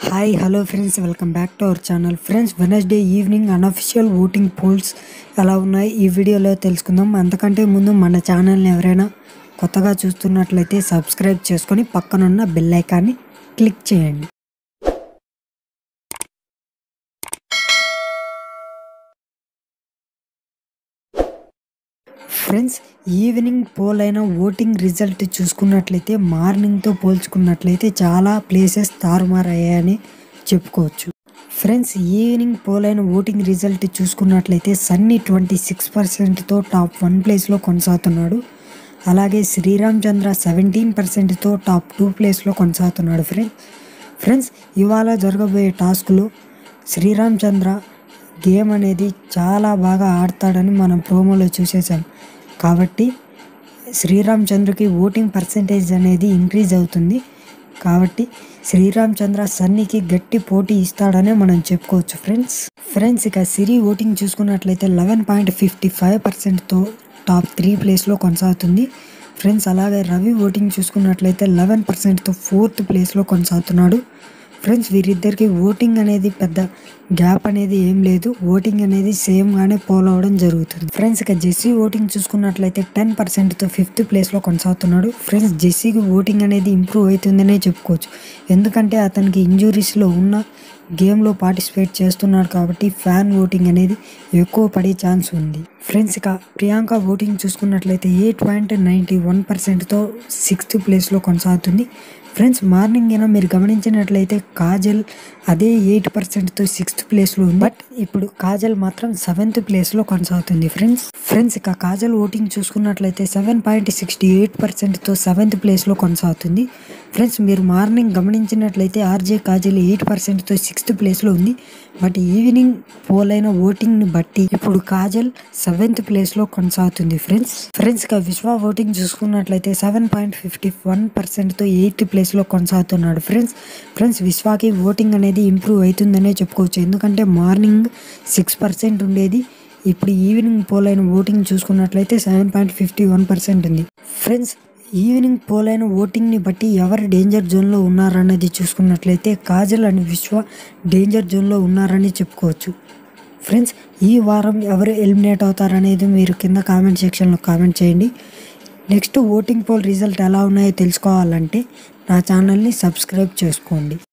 hi hello friends welcome back to our channel friends Wednesday evening unofficial voting polls ఎలా ఉన్నాయి ఈ వీడియోలో తెలుసుకుందాం అంతకంటే ముందు మన ఛానల్ని ఎవరైనా కొత్తగా చూస్తున్నట్లయితే సబ్స్క్రైబ్ చేసుకొని పక్కనున్న బెల్ ఐకాన్ని క్లిక్ చేయండి ఫ్రెండ్స్ ఈవినింగ్ పోల్ అయిన ఓటింగ్ రిజల్ట్ చూసుకున్నట్లయితే మార్నింగ్తో పోల్చుకున్నట్లయితే చాలా ప్లేసెస్ తారుమారయ్యాయని చెప్పుకోవచ్చు ఫ్రెండ్స్ ఈవినింగ్ పోల్ అయిన ఓటింగ్ రిజల్ట్ చూసుకున్నట్లయితే సన్నీ ట్వంటీ సిక్స్ పర్సెంట్తో టాప్ వన్ ప్లేస్లో కొనసాగుతున్నాడు అలాగే శ్రీరామ్ చంద్ర సెవెంటీన్ పర్సెంట్తో టాప్ టూ ప్లేస్లో కొనసాగుతున్నాడు ఫ్రెండ్స్ ఫ్రెండ్స్ ఇవాళ జరగబోయే టాస్క్లో శ్రీరామ్ చంద్ర గేమ్ అనేది చాలా బాగా ఆడతాడని మనం ప్రోమోలో చూసేసాం కాబట్టి శ్రీరామ్ చంద్రకి ఓటింగ్ పర్సంటేజ్ అనేది ఇంక్రీజ్ అవుతుంది కాబట్టి శ్రీరామ్ చంద్ర సన్నీకి గట్టి పోటీ ఇస్తాడనే మనం చెప్పుకోవచ్చు ఫ్రెండ్స్ ఫ్రెండ్స్ ఇక సిరి ఓటింగ్ చూసుకున్నట్లయితే లెవెన్ పాయింట్ ఫిఫ్టీ ఫైవ్ పర్సెంట్తో టాప్ త్రీ ప్లేస్లో కొనసాగుతుంది ఫ్రెండ్స్ అలాగే రవి ఓటింగ్ చూసుకున్నట్లయితే లెవెన్ పర్సెంట్తో ఫోర్త్ ప్లేస్లో కొనసాగుతున్నాడు ఫ్రెండ్స్ వీరిద్దరికి ఓటింగ్ అనేది పెద్ద గ్యాప్ అనేది ఏం లేదు ఓటింగ్ అనేది సేమ్గానే పోల్ అవ్వడం జరుగుతుంది ఫ్రెండ్స్ ఇక జెస్సీ ఓటింగ్ చూసుకున్నట్లయితే టెన్ పర్సెంట్తో ఫిఫ్త్ ప్లేస్లో కొనసాగుతున్నాడు ఫ్రెండ్స్ జెస్సీకి ఓటింగ్ అనేది ఇంప్రూవ్ అవుతుందనే చెప్పుకోవచ్చు ఎందుకంటే అతనికి ఇంజురీస్లో ఉన్న గేమ్లో పార్టిసిపేట్ చేస్తున్నాడు కాబట్టి ఫ్యాన్ ఓటింగ్ అనేది ఎక్కువ పడే ఛాన్స్ ఉంది ఫ్రెండ్స్ ఇక ప్రియాంక ఓటింగ్ చూసుకున్నట్లయితే ఎయిట్ పాయింట్ నైంటీ వన్ పర్సెంట్తో సిక్స్త్ ప్లేస్లో కొనసాగుతుంది ఫ్రెండ్స్ మార్నింగ్ అయినా మీరు గమనించినట్లయితే కాజల్ అదే ఎయిట్ పర్సెంట్తో సిక్స్త్ ప్లేస్లో ఉంది బట్ ఇప్పుడు కాజల్ మాత్రం సెవెంత్ ప్లేస్లో కొనసాగుతుంది ఫ్రెండ్స్ ఫ్రెండ్స్ ఇక కాజల్ ఓటింగ్ చూసుకున్నట్లయితే సెవెన్ పాయింట్ సిక్స్టీ ఎయిట్ పర్సెంట్తో సెవెంత్ ప్లేస్లో కొనసాగుతుంది ఫ్రెండ్స్ మీరు మార్నింగ్ గమనించినట్లయితే ఆర్జే కాజల్ ఎయిట్ పర్సెంట్తో సిక్స్త్ ప్లేస్లో ఉంది బట్ ఈవినింగ్ పోలైన ఓటింగ్ని బట్టి ఇప్పుడు కాజల్ సెవెంత్ ప్లేస్లో కొనసాగుతుంది ఫ్రెండ్స్ ఫ్రెండ్స్ ఇక విశ్వ ఓటింగ్ చూసుకున్నట్లయితే సెవెన్ పాయింట్ ఫిఫ్టీ వన్ పర్సెంట్తో ఎయిత్ ప్లేస్లో కొనసాగుతున్నాడు ఫ్రెండ్స్ ఫ్రెండ్స్ విశ్వాకి ఓటింగ్ అనేది ఇంప్రూవ్ అవుతుందనే చెప్పుకోవచ్చు ఎందుకంటే మార్నింగ్ సిక్స్ పర్సెంట్ ఉండేది ఇప్పుడు ఈవినింగ్ పోలైన ఓటింగ్ చూసుకున్నట్లయితే seven point fifty one percent ఉంది ఫ్రెండ్స్ ఈవినింగ్ పోలైన ఓటింగ్ని బట్టి ఎవరు డేంజర్ జోన్లో ఉన్నారన్నది చూసుకున్నట్లయితే కాజల్ అండ్ విశ్వ డేంజర్ జోన్లో ఉన్నారని చెప్పుకోవచ్చు ఫ్రెండ్స్ ఈ వారం ఎవరు ఎలిమినేట్ అవుతారనేది మీరు కింద కామెంట్ సెక్షన్లో కామెంట్ చేయండి నెక్స్ట్ ఓటింగ్ పోల్ రిజల్ట్ ఎలా ఉన్నాయో తెలుసుకోవాలంటే నా ఛానల్ని సబ్స్క్రైబ్ చేసుకోండి